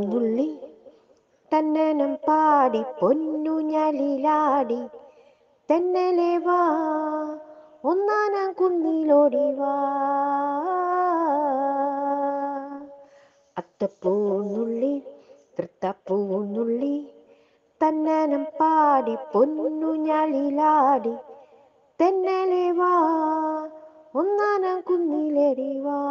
നുള്ളി തന്നനം പാടി പൊന്നു ഞാലിലാടി തെന്നലെ വാ ഒന്നാനാം കുന്നിലോടി വാ അത്തപ്പൂന്നുള്ളി തൃത്തപ്പൂന്നുള്ളി തന്നനം പാടി പൊന്നു ഞാലിലാടി തെന്നലെ വാ ഒന്നാനാം കുന്നിലേടി വാ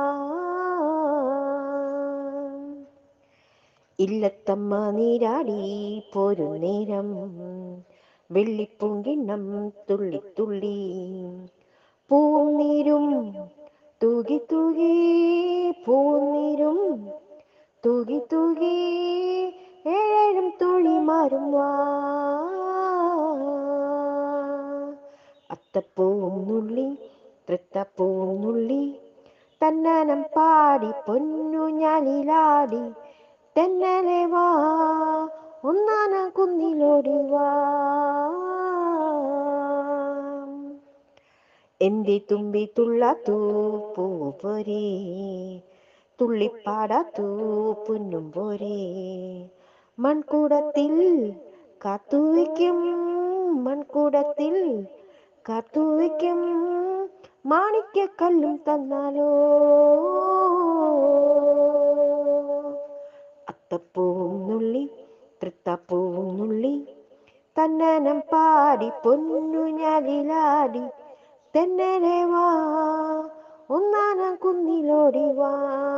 ഇല്ലത്തമ്മ നീരാടി പോരു നേരം വെള്ളിപ്പൂങ്കിണ്ണം തുള്ളി തുള്ളി പൂന്നീരും തൂകി തൂകി പൂന്നീരും തൂകി തൂകി ഏഴും തുള്ളിമാരും വാ അത്തപ്പൂവും നുള്ളി തൃത്തപ്പൂവും നുള്ളി തന്നനം പാടി പൊന്നു ഞാലിലാടി തെന്നലെ വാ ഒന്നാന കുന്നിലോടി വാ എന്റെ തുമ്പി തുള്ളാത്തു പൂ പോരേ തുള്ളിപ്പാടാത്തു പൊന്നും പോരേ മൺകൂടത്തിൽ കാത്തുവയ്ക്കും മൺകൂടത്തിൽ കാത്തുവയ്ക്കും മാണിക്യക്കല്ലും തന്നാലോ അത്തപ്പൂവും നുള്ളി തൃത്തപ്പൂവും നുള്ളി തന്നനം പാടി പൊന്നു ഞാലിലാടി തെന്നലെ വാ ഒന്നാനാം കുന്നിലോടി വാ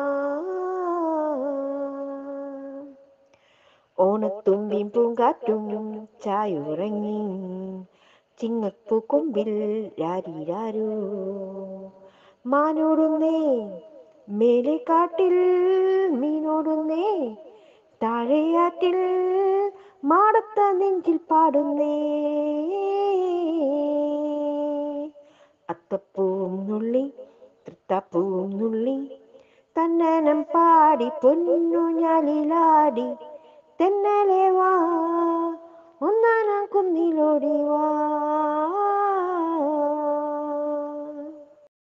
ഓണത്തുമ്പിയും പൂങ്കാറ്റും ചായുറങ്ങി ചിങ്ങപ്പൂ കൊമ്പിൽ രാരിരാരോ മാനോടുന്നേ മേലെ കാട്ടിൽ മീനോടുന്നേ താഴെയാറ്റിൽ മാടത്ത നെഞ്ചിൽ പാടുന്നേ അത്തപ്പൂവും നുള്ളി തൃത്തപ്പൂവും നുള്ളി തന്നനം പാടി പൊന്നു ഞാലിലാടി തെന്നലെ വാ ഒന്നാനാം കുന്നിലോടി വാ